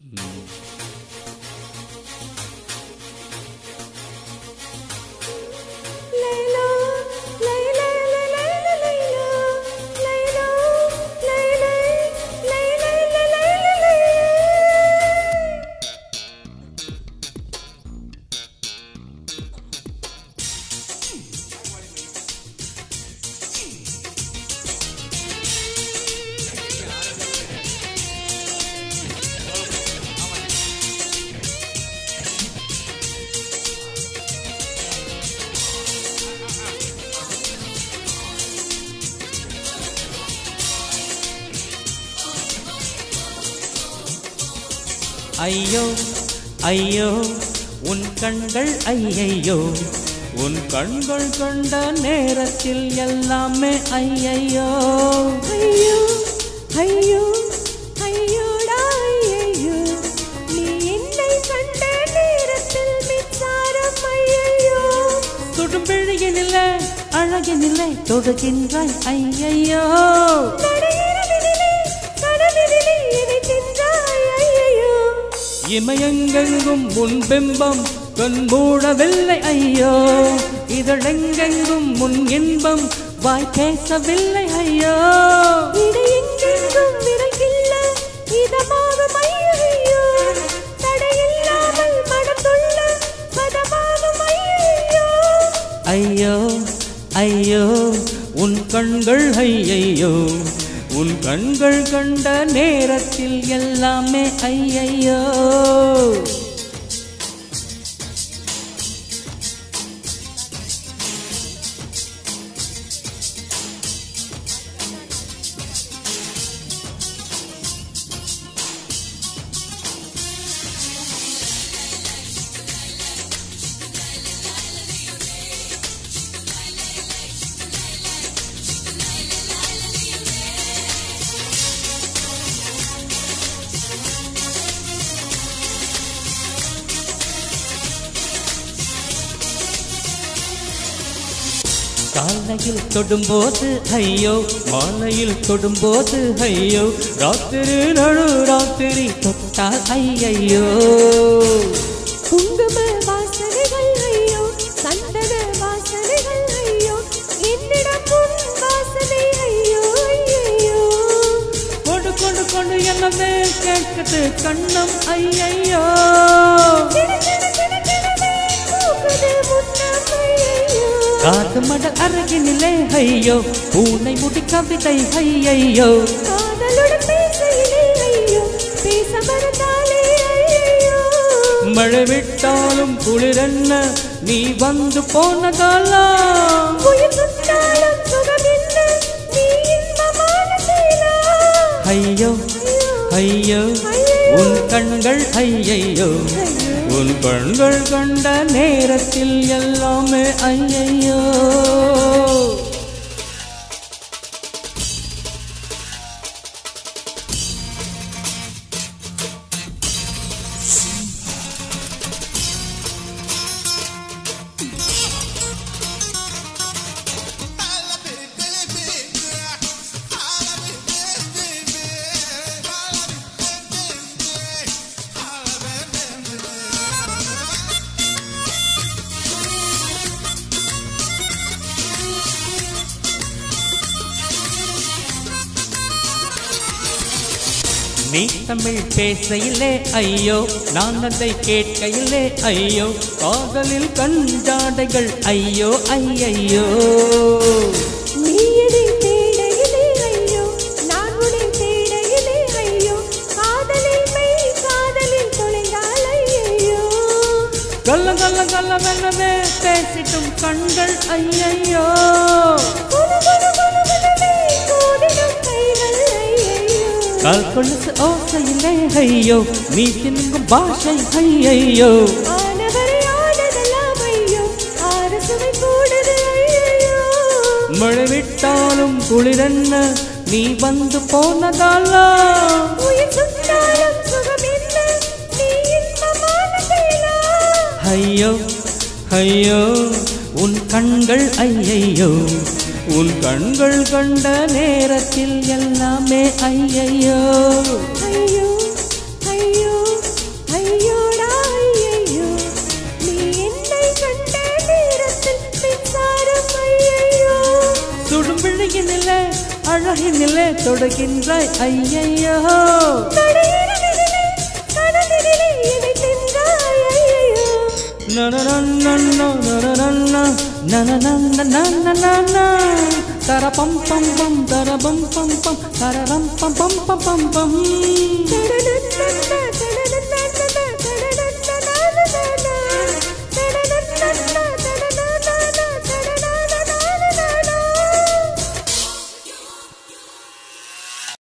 லைலா லைலா லைலா லைலா லைலா லைலா லைலா லைலா லைலா ஐயோ ஐயோ உன் கண்கள் ஐயையோ உன் கண்கள் கண்ட நேரத்தில் எல்லாமே ஐயையோ ஐயோ ஐயோ ஐயோடா ஐயோ நீ என்னை கண்ட நேரத்தில் மின்சாரம் ஐயோ தொடும்பிழையினில்லை அழகினில்லை தொடுகின்றாய் ஐயையோ நடையிறவினிலே கனவினிலே என்னை தின்றாய் ஐயோ இமயங்கெங்கும் உன் பிம்பம் கண் மூடவில்லை ஐயோ இதழெங்கெங்கும் உன் இன்பம் வாய் பேசவில்லை ஐயோ இடையெங்கெங்கும் விரல் கிள்ள இதமாகும் ஐயையோ தடையில்லாமல் மனம் துள்ள பதமாகும் ஐயையோ ஐயோ ஐயோ உன் கண்கள் ஐயையோ உன் கண்கள் கண்ட நேரத்தில் எல்லாமே ஐயையோ காலையில் தொடும்போது ஐயோ மாலையில் தொடும்போது ஐயோ ராத்திரி நடு ராத்திரி தொட்டால் ஐயையோ குங்கும வாசனைகள் ஐயோ சந்தன வாசனைகள் ஐயோ என்னிடம் உன் வாசனை ஐயோ ஐயோ கொண்டு கொண்டு கொண்டு என்னமே கேட்குது கண்ணம் ஐயையோ கிட கிட கிட கிடவே பூக்குது முன்னம் ஐயோ காது மடல் அருகினிலே ஐயோ பூனை முடி கவிதை ஐயையோ காதலுடன் பேசையிலே ஐயோ பேச மறந்தாலே ஐயோ மழை விட்டாலும் குளிரென்ன நீ வந்து போனதாலாம் உயிர் சுட்டாலும் சுகமில்லை நீ இன்பமான செயலா ஐயோ ஐயோ உன் கண்கள் ஐயையோ உன் கண்கள் கண்ட நேரத்தில் எல்லாமே ஐயையோ நீ தமிழ் பேசையிலே ஐயோ நான் அதை கேட்கையிலே ஐயோ காதலில் கஞ்சாடைகள் ஐயோ ஐயையோ நீ என்னை தேடையிலே ஐயோ நான் உன்னை தேடையிலே ஐயோ காதலில் மெய் காதலில் தொலைந்தால் ஐயோ கல்ல கல்ல கல்ல வெல்லவே பேசிட்டும் கண்கள் ஐயையோ குலு குலு குலு குலுவே கோதிடும் கைகள் ஐயோ கால் கொலுசு ஓசையிலே ஐயோ நீ தின்னும் பாஷை ஐயையோ ஆனவரை ஆனதெல்லாம் ஐயோ ஆறு சுவை கூடுது ஐயோ மழை விட்டாலும் குளிரென்ன நீ வந்து போனதாலாம் உயிர் சுட்டாலும் சுகமில்லை நீ இன்பமான செயலா ஐயோ ஐயோ உன் கண்கள் ஐயையோ உன் கண்கள் கண்ட நேரத்தில் எல்லாமே ஐயையோ ஐயோ ஐயோ விழியினிலே அழகினிலே தொடுகின்றாய் ஐயையோ நடையினிலே, கடலினிலே என்னை தின்றாய், ஐயையோ. தரபம் பம் பம் தரபம் பம் பம் தரரம் பம் பம் பம் பம் பம் தரனன்னன்னா,